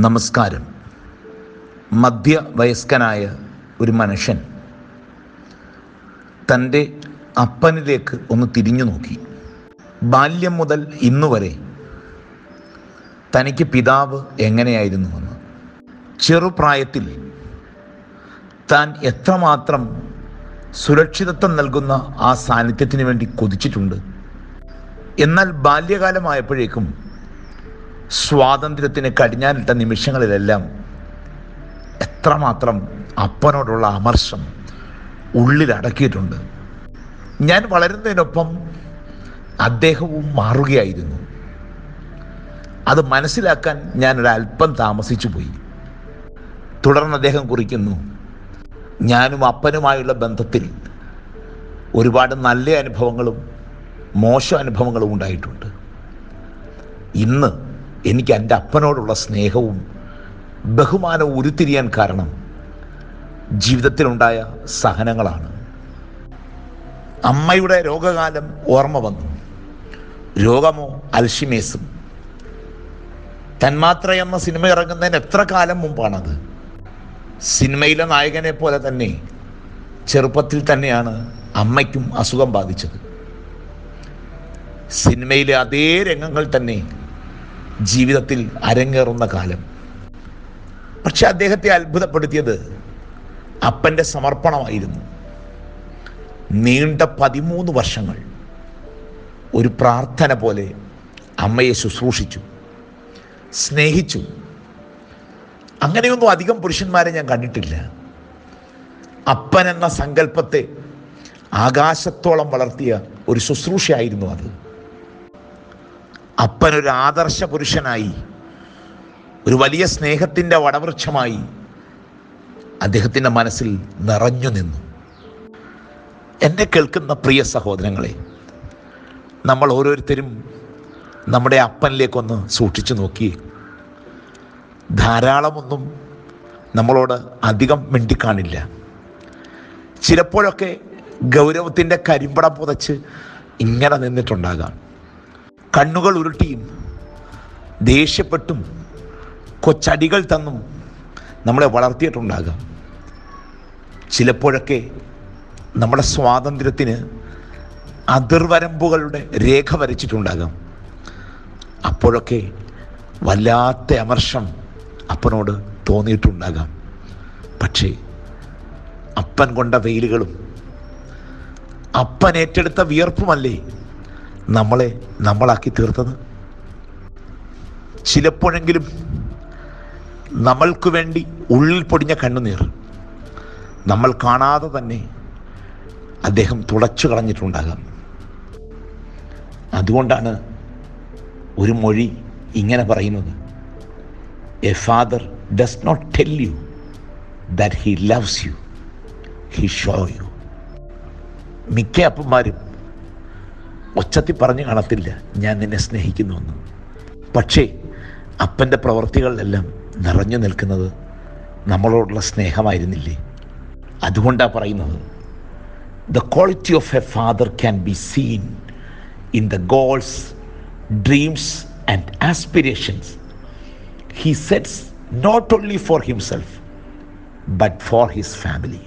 നമസ്കാരം മധ്യവയസ്കനായ ഒരു മനുഷ്യൻ തൻ്റെ അപ്പനിലേക്ക് ഒന്ന് തിരിഞ്ഞു നോക്കി ബാല്യം മുതൽ ഇന്നു വരെ തനിക്ക് പിതാവ് എങ്ങനെയായിരുന്നുവെന്ന് ചെറുപ്രായത്തിൽ താൻ എത്രമാത്രം സുരക്ഷിതത്വം നൽകുന്ന ആ സാന്നിധ്യത്തിന് വേണ്ടി കൊതിച്ചിട്ടുണ്ട് എന്നാൽ ബാല്യകാലമായപ്പോഴേക്കും സ്വാതന്ത്ര്യത്തിന് കടിഞ്ഞാനിട്ട നിമിഷങ്ങളിലെല്ലാം എത്രമാത്രം അപ്പനോടുള്ള അമർഷം ഉള്ളിലടക്കിയിട്ടുണ്ട് ഞാൻ വളരുന്നതിനൊപ്പം അദ്ദേഹവും മാറുകയായിരുന്നു അത് മനസ്സിലാക്കാൻ ഞാൻ ഒരല്പം താമസിച്ചു പോയി തുടർന്ന് അദ്ദേഹം കുറിക്കുന്നു ഞാനും അപ്പനുമായുള്ള ബന്ധത്തിൽ ഒരുപാട് നല്ല അനുഭവങ്ങളും മോശം അനുഭവങ്ങളും ഉണ്ടായിട്ടുണ്ട് ഇന്ന് എനിക്ക് എൻ്റെ അപ്പനോടുള്ള സ്നേഹവും ബഹുമാനവും ഉരുത്തിരിയാൻ കാരണം ജീവിതത്തിലുണ്ടായ സഹനങ്ങളാണ് അമ്മയുടെ രോഗകാലം ഓർമ്മ വന്നു രോഗമോ അൽഷിമേസും തന്മാത്ര എന്ന സിനിമ ഇറങ്ങുന്നതിന് എത്ര കാലം മുമ്പാണത് സിനിമയിലെ നായകനെ പോലെ തന്നെ ചെറുപ്പത്തിൽ തന്നെയാണ് അമ്മയ്ക്കും അസുഖം ബാധിച്ചത് സിനിമയിലെ അതേ രംഗങ്ങൾ തന്നെ ജീവിതത്തിൽ അരങ്ങേറുന്ന കാലം പക്ഷെ അദ്ദേഹത്തെ അത്ഭുതപ്പെടുത്തിയത് അപ്പൻ്റെ സമർപ്പണമായിരുന്നു നീണ്ട പതിമൂന്ന് വർഷങ്ങൾ ഒരു പ്രാർത്ഥന പോലെ അമ്മയെ ശുശ്രൂഷിച്ചു സ്നേഹിച്ചു അങ്ങനെയൊന്നും അധികം പുരുഷന്മാരെ ഞാൻ കണ്ടിട്ടില്ല അപ്പൻ എന്ന സങ്കല്പത്തെ ആകാശത്തോളം വളർത്തിയ ഒരു ശുശ്രൂഷയായിരുന്നു അത് അപ്പൻ ഒരു ആദർശ പുരുഷനായി ഒരു വലിയ സ്നേഹത്തിൻ്റെ വടവൃക്ഷമായി അദ്ദേഹത്തിൻ്റെ മനസ്സിൽ നിറഞ്ഞു നിന്നു എന്നെ കേൾക്കുന്ന പ്രിയ സഹോദരങ്ങളെ നമ്മൾ ഓരോരുത്തരും നമ്മുടെ അപ്പനിലേക്കൊന്ന് സൂക്ഷിച്ചു നോക്കി ധാരാളമൊന്നും നമ്മളോട് അധികം മിണ്ടിക്കാണില്ല ചിലപ്പോഴൊക്കെ ഗൗരവത്തിൻ്റെ കരിമ്പടം പുതച്ച് ഇങ്ങനെ നിന്നിട്ടുണ്ടാകാം കണ്ണുകൾ ഉരുട്ടിയും ദേഷ്യപ്പെട്ടും കൊച്ചടികൾ തന്നും നമ്മളെ വളർത്തിയിട്ടുണ്ടാകാം ചിലപ്പോഴൊക്കെ നമ്മുടെ സ്വാതന്ത്ര്യത്തിന് അതിർവരമ്പുകളുടെ രേഖ വരച്ചിട്ടുണ്ടാകാം അപ്പോഴൊക്കെ വല്ലാത്ത അമർഷം അപ്പനോട് തോന്നിയിട്ടുണ്ടാകാം പക്ഷേ അപ്പൻ കൊണ്ട വെയിലുകളും അപ്പൻ ഏറ്റെടുത്ത വിയർപ്പുമല്ലേ നമ്മളെ നമ്മളാക്കി തീർത്തത് ചിലപ്പോഴെങ്കിലും നമ്മൾക്ക് വേണ്ടി ഉള്ളിൽ പൊടിഞ്ഞ കണ്ണുനീർ നമ്മൾ കാണാതെ തന്നെ അദ്ദേഹം തുടച്ചു കളഞ്ഞിട്ടുണ്ടാകാം അതുകൊണ്ടാണ് ഒരു മൊഴി ഇങ്ങനെ പറയുന്നത് a father does not tell you that he loves you he show you മിക്ക അപ്പന്മാരും ഒച്ചത്തിൽ പറഞ്ഞു കാണത്തില്ല ഞാൻ നിന്നെ സ്നേഹിക്കുന്നുവെന്ന് പക്ഷേ അപ്പൻ്റെ പ്രവൃത്തികളിലെല്ലാം നിറഞ്ഞു നിൽക്കുന്നത് നമ്മളോടുള്ള സ്നേഹമായിരുന്നില്ലേ അതുകൊണ്ടാണ് പറയുന്നത് the quality of a father can be seen in the goals dreams and aspirations he sets not only for himself but for his family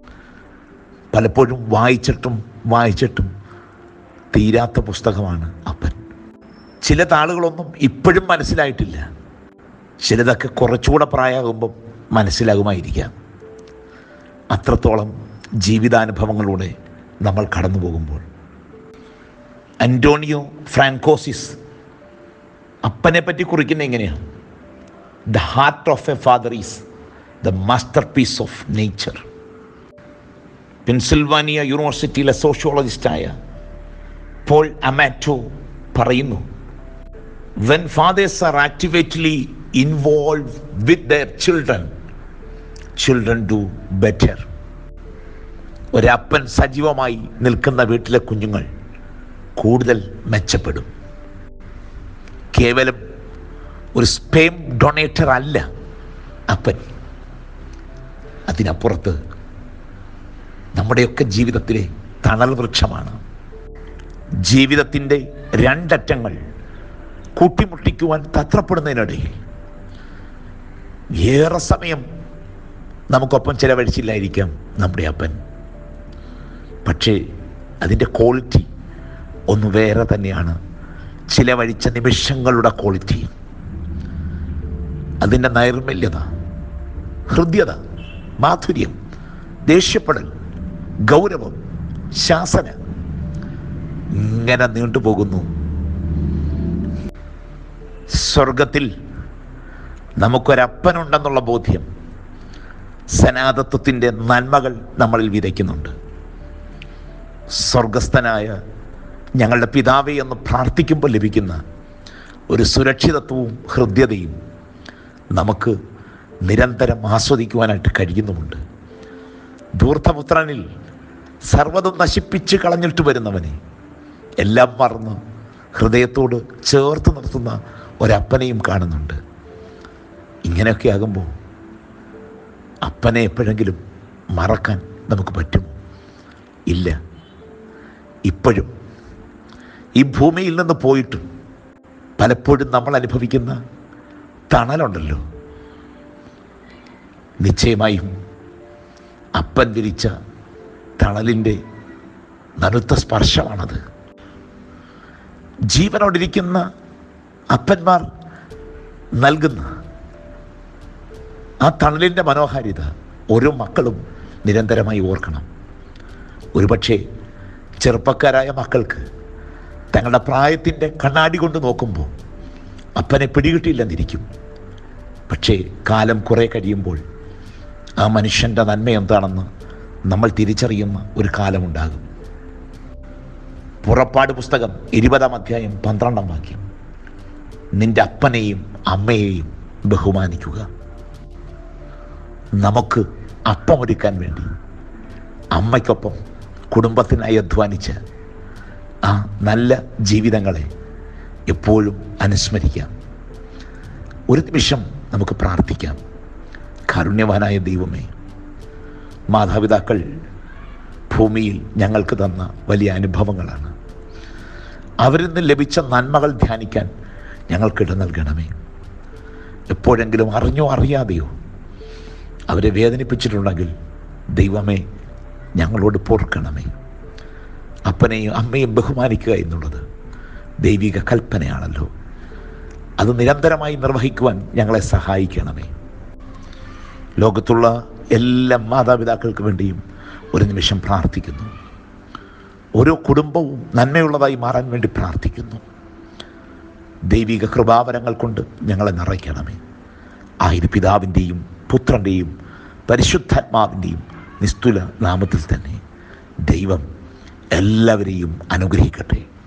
പലപ്പോഴും വായിച്ചിട്ടും വായിച്ചിട്ടും തീരാത്ത പുസ്തകമാണ് അപ്പൻ ചില താളുകളൊന്നും ഇപ്പോഴും മനസ്സിലായിട്ടില്ല ചിലതൊക്കെ കുറച്ചുകൂടെ പ്രായമാകുമ്പം മനസ്സിലാകുമായിരിക്കാം അത്രത്തോളം ജീവിതാനുഭവങ്ങളിലൂടെ നമ്മൾ കടന്നു പോകുമ്പോൾ അന്റോണിയോ ഫ്രാങ്കോസിസ് അപ്പനെ പറ്റി കുറിക്കുന്ന എങ്ങനെയാണ് the heart of a father is the masterpiece of nature Pennsylvania യൂണിവേഴ്സിറ്റിയിലെ സോഷ്യോളജിസ്റ്റായ പോൾ അമാറ്റോ പറയുന്നു when fathers are actively involve with their children children do better ഒരപ്പൻ സജീവമായി നിൽക്കുന്ന വീട്ടിലെ കുഞ്ഞുങ്ങൾ കൂടുതൽ മെച്ചപ്പെടും കേവലം ഒരു സ്പേം ഡൊണേറ്റർ അല്ല അപ്പൻ അതിനപ്പുറത്ത് നമ്മുടെയൊക്കെ ജീവിതത്തിലെ തണൽ വൃക്ഷമാണ് ജീവിതത്തിൻ്റെ രണ്ടറ്റങ്ങൾ കൂട്ടിമുട്ടിക്കുവാൻ തത്രപ്പെടുന്നതിനിടയിൽ ഏറെ സമയം നമുക്കൊപ്പം ചിലവഴിച്ചില്ലായിരിക്കാം നമ്മുടെ അപ്പൻ പക്ഷേ അതിൻ്റെ ക്വാളിറ്റി ഒന്ന് വേറെ തന്നെയാണ് ചിലവഴിച്ച നിമിഷങ്ങളുടെ ക്വാളിറ്റി അതിൻ്റെ നൈർമല്യത ഹൃദ്യത മാധുര്യം ദേഷ്യപ്പെടൽ ഗൗരവം ശാസന ഇങ്ങനെ നീണ്ടുപോകുന്നു സ്വർഗത്തിൽ നമുക്കൊരപ്പനുണ്ടെന്നുള്ള ബോധ്യം സനാതത്വത്തിൻ്റെ നന്മകൾ നമ്മളിൽ വിതയ്ക്കുന്നുണ്ട് സ്വർഗസ്ഥനായ ഞങ്ങളുടെ പിതാവേ എന്ന് പ്രാർത്ഥിക്കുമ്പോൾ ലഭിക്കുന്ന ഒരു സുരക്ഷിതത്വവും ഹൃദ്യതയും നമുക്ക് നിരന്തരം ആസ്വദിക്കുവാനായിട്ട് കഴിയുന്നുമുണ്ട് ധൂർത്തപുത്രനിൽ സർവ്വതും നശിപ്പിച്ച് കളഞ്ഞിട്ട് വരുന്നവനെ എല്ലാം മറന്ന് ഹൃദയത്തോട് ചേർത്ത് നിർത്തുന്ന ഒരപ്പനെയും കാണുന്നുണ്ട് ഇങ്ങനെയൊക്കെ ആകുമ്പോൾ അപ്പനെ എപ്പോഴെങ്കിലും മറക്കാൻ നമുക്ക് പറ്റുമോ ഇല്ല ഇപ്പോഴും ഈ ഭൂമിയിൽ നിന്ന് പോയിട്ടും പലപ്പോഴും നമ്മൾ അനുഭവിക്കുന്ന തണലുണ്ടല്ലോ നിശ്ചയമായും അപ്പൻ വിരിച്ച തണലിൻ്റെ നനുത്ത സ്പർശമാണത് ജീവനോടിരിക്കുന്ന അപ്പന്മാർ നൽകുന്ന ആ തണലിൻ്റെ മനോഹാരിത ഓരോ മക്കളും നിരന്തരമായി ഓർക്കണം ഒരുപക്ഷെ ചെറുപ്പക്കാരായ മക്കൾക്ക് തങ്ങളുടെ പ്രായത്തിൻ്റെ കണ്ണാടി കൊണ്ട് നോക്കുമ്പോൾ അപ്പനെ പിടികിട്ടില്ലെന്നിരിക്കും പക്ഷേ കാലം കുറേ കഴിയുമ്പോൾ ആ മനുഷ്യൻ്റെ നന്മ എന്താണെന്ന് നമ്മൾ തിരിച്ചറിയുന്ന ഒരു കാലമുണ്ടാകും പുറപ്പാട് പുസ്തകം ഇരുപതാം അധ്യായം പന്ത്രണ്ടാം വാക്യം നിന്റെ അപ്പനെയും അമ്മയെയും ബഹുമാനിക്കുക നമുക്ക് അപ്പമൊരുക്കാൻ വേണ്ടി അമ്മയ്ക്കൊപ്പം കുടുംബത്തിനായി അധ്വാനിച്ച ആ നല്ല ജീവിതങ്ങളെ എപ്പോഴും അനുസ്മരിക്കാം ഒരു നിമിഷം നമുക്ക് പ്രാർത്ഥിക്കാം കാരുണ്യവാനായ ദൈവമേ മാതാപിതാക്കൾ ഭൂമിയിൽ ഞങ്ങൾക്ക് തന്ന വലിയ അനുഭവങ്ങളാണ് അവരിൽ നിന്ന് ലഭിച്ച നന്മകൾ ധ്യാനിക്കാൻ ഞങ്ങൾക്കിട നൽകണമേ എപ്പോഴെങ്കിലും അറിഞ്ഞോ അറിയാതെയോ അവരെ വേദനിപ്പിച്ചിട്ടുണ്ടെങ്കിൽ ദൈവമേ ഞങ്ങളോട് പൊറുക്കണമേ അപ്പനെയും അമ്മയും ബഹുമാനിക്കുക എന്നുള്ളത് ദൈവിക കൽപ്പനയാണല്ലോ അത് നിരന്തരമായി നിർവഹിക്കുവാൻ ഞങ്ങളെ സഹായിക്കണമേ ലോകത്തുള്ള എല്ലാ മാതാപിതാക്കൾക്ക് വേണ്ടിയും ഒരു നിമിഷം പ്രാർത്ഥിക്കുന്നു ഓരോ കുടുംബവും നന്മയുള്ളതായി മാറാൻ വേണ്ടി പ്രാർത്ഥിക്കുന്നു ദൈവിക കൃപാവരങ്ങൾ കൊണ്ട് ഞങ്ങളെ നിറയ്ക്കണമേ ആയിര പിതാവിൻ്റെയും പുത്രൻ്റെയും പരിശുദ്ധാത്മാവിൻ്റെയും നിസ്തുല നാമത്തിൽ തന്നെ ദൈവം എല്ലാവരെയും അനുഗ്രഹിക്കട്ടെ